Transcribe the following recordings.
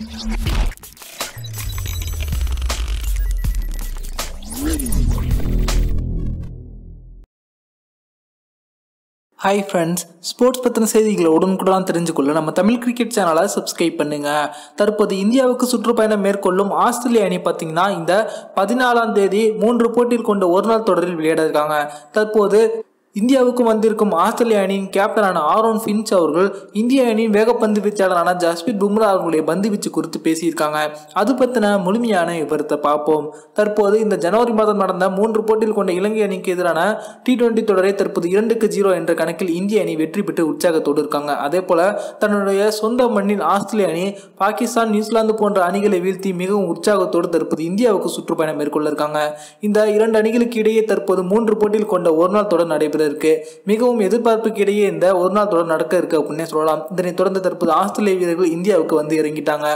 hi friends sports பற்றின செய்திகளை உடனுக்குடன் தெரிஞ்சுக்கொள்ள நம்ம தமிழ் கிரிக்கெட் சேனலை சப்ஸ்கிரைப் பண்ணுங்க தற்போது இந்தியாவுக்கு சுற்றுப்பயணம் மேற்கொள்ளும் ஆஸ்திரேலிய அணி பார்த்தீங்கன்னா இந்த பதினாலாம் தேதி மூன்று போட்டியில் கொண்ட ஒரு நாள் தொடரில் விளையாட இருக்காங்க தற்போது இந்தியாவுக்கு வந்திருக்கும் ஆஸ்திரேலிய அணியின் கேப்டனான ஆரோன் ஃபின்ச் அவர்கள் இந்திய அணியின் வேகப்பந்து வீச்சாளரான ஜஸ்பித் பும்ரா அவர்களுடைய பந்து வீச்சு குறித்து பேசியிருக்காங்க அது பற்றின முழுமையான விவரத்தை பார்ப்போம் தற்போது இந்த ஜனவரி மாதம் நடந்த மூன்று போட்டியில் கொண்ட இலங்கை அணிக்கு எதிரான டி டுவெண்டி தொடரை தற்போது இரண்டுக்கு ஜீரோ என்ற கணக்கில் இந்திய அணி வெற்றி பெற்று உற்சாகத்தோடு இருக்காங்க அதே போல தன்னுடைய சொந்த மண்ணில் ஆஸ்திரேலிய அணி பாகிஸ்தான் நியூசிலாந்து போன்ற அணிகளை வீழ்த்தி மிகவும் உற்சாகத்தோடு தற்போது இந்தியாவுக்கு சுற்றுப்பயணம் மேற்கொள்ள இருக்காங்க இந்த இரண்டு அணிகளுக்கு இடையே தற்போது மூன்று போட்டியில் கொண்ட ஒரு நாள் தொடர் நடைபெற இருக்கு மிகவும் எதிர்பார்ப்புக்கு இடையே இந்த ஒரு நாள் தொடர் நடக்க இருக்கு அப்படின்னே சொல்லலாம் இதனைத் தொடர்ந்து தற்போது ஆஸ்திரேலிய வீரர்கள் இந்தியாவுக்கு வந்து இறங்கிட்டாங்க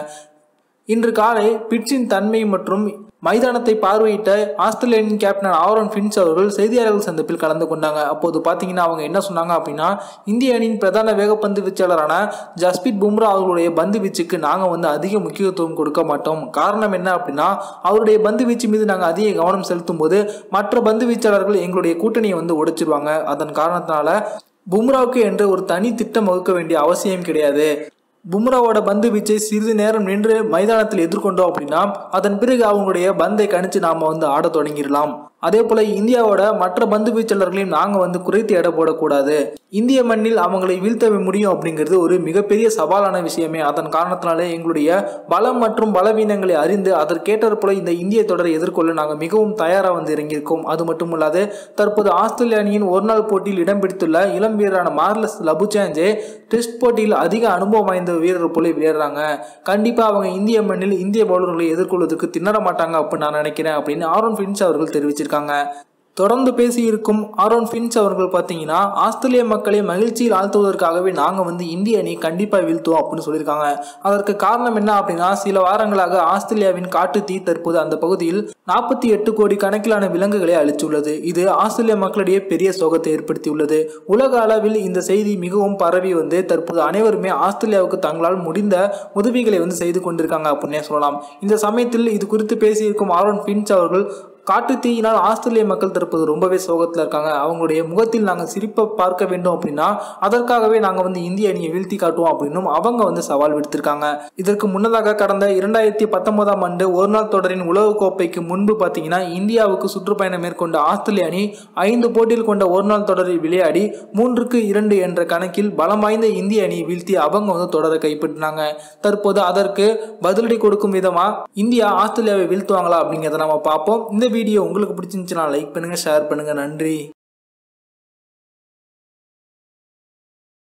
இன்று காலை பிட்சின் தன்மை மற்றும் மைதானத்தை பார்வையிட்ட ஆஸ்திரேலியன் கேப்டன் ஆரோன் ஃபின்ச் அவர்கள் செய்தியாளர்கள் சந்திப்பில் கலந்து கொண்டாங்க அப்போது பார்த்தீங்கன்னா அவங்க என்ன சொன்னாங்க அப்படின்னா இந்திய அணியின் பிரதான வேகப்பந்து வீச்சாளரான ஜஸ்பித் பும்ரா அவர்களுடைய பந்து வீச்சுக்கு நாங்கள் வந்து அதிக முக்கியத்துவம் கொடுக்க மாட்டோம் காரணம் என்ன அப்படின்னா அவருடைய பந்து வீச்சு மீது நாங்கள் அதிக கவனம் செலுத்தும் போது மற்ற பந்து வீச்சாளர்கள் எங்களுடைய கூட்டணியை வந்து உடைச்சிருவாங்க அதன் காரணத்தினால பும்ராவுக்கு என்று ஒரு தனி திட்டம் வகுக்க வேண்டிய அவசியம் கிடையாது பும்ராவோட பந்து வீச்சை சிறிது நேரம் நின்று மைதானத்தில் எதிர்கொண்டோம் அப்படின்னா அதன் பிறகு அவங்களுடைய பந்தை கணிச்சு நாம வந்து ஆட தொடங்கிடலாம் அதே போல இந்தியாவோட மற்ற பந்து வீச்சாளர்களையும் நாங்கள் வந்து குறைத்து எடை போடக்கூடாது இந்திய மண்ணில் அவங்களை வீழ்த்த முடியும் அப்படிங்கிறது ஒரு மிகப்பெரிய சவாலான விஷயமே அதன் காரணத்தினாலே எங்களுடைய பலம் மற்றும் பலவீனங்களை அறிந்து அதற்கேற்ற போல இந்த இந்திய தொடரை எதிர்கொள்ள நாங்கள் மிகவும் தயாராக வந்து இறங்கியிருக்கோம் அது மட்டும் இல்லாது தற்போது ஆஸ்திரேலிய அணியின் ஒரு நாள் போட்டியில் இடம் பிடித்துள்ள இளம் வீரரான மார்லஸ் லபுசாஞ்சே டெஸ்ட் போட்டியில் அதிக அனுபவம் வாய்ந்த வீரர் போல விளையாடுறாங்க கண்டிப்பாக அவங்க இந்திய மண்ணில் இந்திய பவுலர்களை எதிர்கொள்வதற்கு திணற மாட்டாங்க அப்படின்னு நான் நினைக்கிறேன் அப்படின்னு ஆரோன் ஃபின்ச் அவர்கள் தெரிவிச்சிருக்காங்க தொடர்ந்து பேசியிருக்கும் ஆரோன் ஃபின்ச் அவர்கள் பார்த்தீங்கன்னா ஆஸ்திரேலிய மக்களை மகிழ்ச்சியில் ஆழ்த்துவதற்காகவே நாங்கள் வந்து இந்திய அணி கண்டிப்பாக வீழ்த்துவோம் அப்படின்னு சொல்லியிருக்காங்க அதற்கு காரணம் என்ன அப்படின்னா சில வாரங்களாக ஆஸ்திரேலியாவின் காட்டு தீ தற்போது அந்த பகுதியில் நாற்பத்தி எட்டு கோடி கணக்கிலான விலங்குகளை அழித்துள்ளது இது ஆஸ்திரேலிய மக்களிடையே பெரிய சோகத்தை ஏற்படுத்தியுள்ளது உலக அளவில் இந்த செய்தி மிகவும் பரவி வந்து தற்போது அனைவருமே ஆஸ்திரேலியாவுக்கு தங்களால் முடிந்த உதவிகளை வந்து செய்து கொண்டிருக்காங்க அப்படின்னே சொல்லலாம் இந்த சமயத்தில் இது குறித்து பேசியிருக்கும் ஆரோன் ஃபின்ச் அவர்கள் காட்டு தீயினால் ஆஸ்திரேலிய மக்கள் தற்போது ரொம்பவே சோகத்தில் இருக்காங்க அவங்களுடைய முகத்தில் நாங்கள் சிரிப்பை பார்க்க வேண்டும் அப்படின்னா அதற்காகவே நாங்கள் வந்து இந்திய அணியை வீழ்த்தி காட்டுவோம் அப்படின்னும் அவங்க வந்து சவால் விடுத்திருக்காங்க இதற்கு முன்னதாக கடந்த இரண்டாயிரத்தி பத்தொன்பதாம் ஆண்டு ஒரு நாள் தொடரின் உலகக்கோப்பைக்கு முன்பு பார்த்தீங்கன்னா இந்தியாவுக்கு சுற்றுப்பயணம் மேற்கொண்ட ஆஸ்திரேலிய அணி ஐந்து போட்டியில் கொண்ட ஒரு நாள் தொடரில் விளையாடி மூன்றுக்கு இரண்டு என்ற கணக்கில் பலம் வாய்ந்த இந்திய அணியை வீழ்த்தி அவங்க வந்து தொடரை கைப்பற்றினாங்க தற்போது அதற்கு பதிலடி கொடுக்கும் விதமா இந்தியா ஆஸ்திரேலியாவை வீழ்த்துவாங்களா அப்படிங்கிறத நம்ம பார்ப்போம் இந்த வீடியோ உங்களுக்கு பிடிச்சிருந்துச்சுன்னா லைக் பண்ணுங்க ஷேர் பண்ணுங்க நன்றி